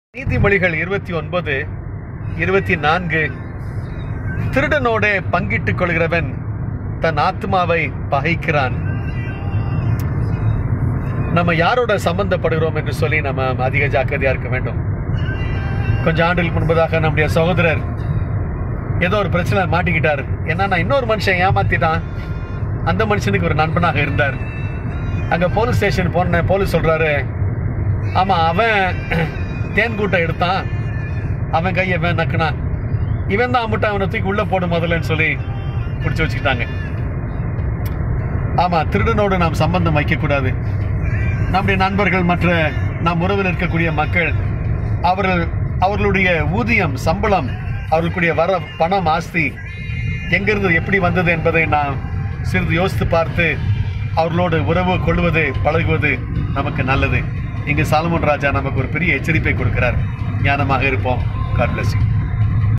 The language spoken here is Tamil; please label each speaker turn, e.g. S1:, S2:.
S1: நீதிமொழிகள் இருபத்தி ஒன்பது இருபத்தி நான்கு திருடனோடே பங்கிட்டுக் கொள்கிறவன் தன் ஆத்மாவை பகைக்கிறான் நம்ம யாரோட சம்பந்தப்படுகிறோம் என்று சொல்லி நம்ம அதிக ஜாக்கிரதையா இருக்க வேண்டும் கொஞ்ச ஆண்டுகளுக்கு முன்பதாக நம்முடைய சகோதரர் ஏதோ ஒரு பிரச்சனை மாட்டிக்கிட்டார் என்னன்னா இன்னொரு மனுஷன் ஏமாத்திட்டான் அந்த மனுஷனுக்கு ஒரு நண்பனாக இருந்தார் அங்க போலீஸ் ஸ்டேஷன் போன போலீஸ் சொல்றாரு ஆமா அவன் தேன் கூட்டை எடுத்தான் அவன் கையை இவன் நக்குனான் இவன் தான் அம்பிட்டு அவனை தூக்கி உள்ள போடும் முதல்லன்னு சொல்லி பிடிச்சி வச்சுக்கிட்டாங்க ஆமா திருடனோடு நாம் சம்பந்தம் வைக்கக்கூடாது நம்முடைய நண்பர்கள் மற்ற நம் உறவில் இருக்கக்கூடிய மக்கள் அவர்கள் அவர்களுடைய ஊதியம் சம்பளம் அவர்களுடைய வர பணம் ஆஸ்தி எங்கிருந்து எப்படி வந்தது என்பதை நாம் சிறிது யோசித்து பார்த்து அவர்களோடு உறவு கொள்வது பழகுவது நமக்கு நல்லது இங்கு சாலமன் ராஜா நமக்கு ஒரு பெரிய எச்சரிப்பை கொடுக்கிறார் ஞானமாக இருப்போம் காட் bless you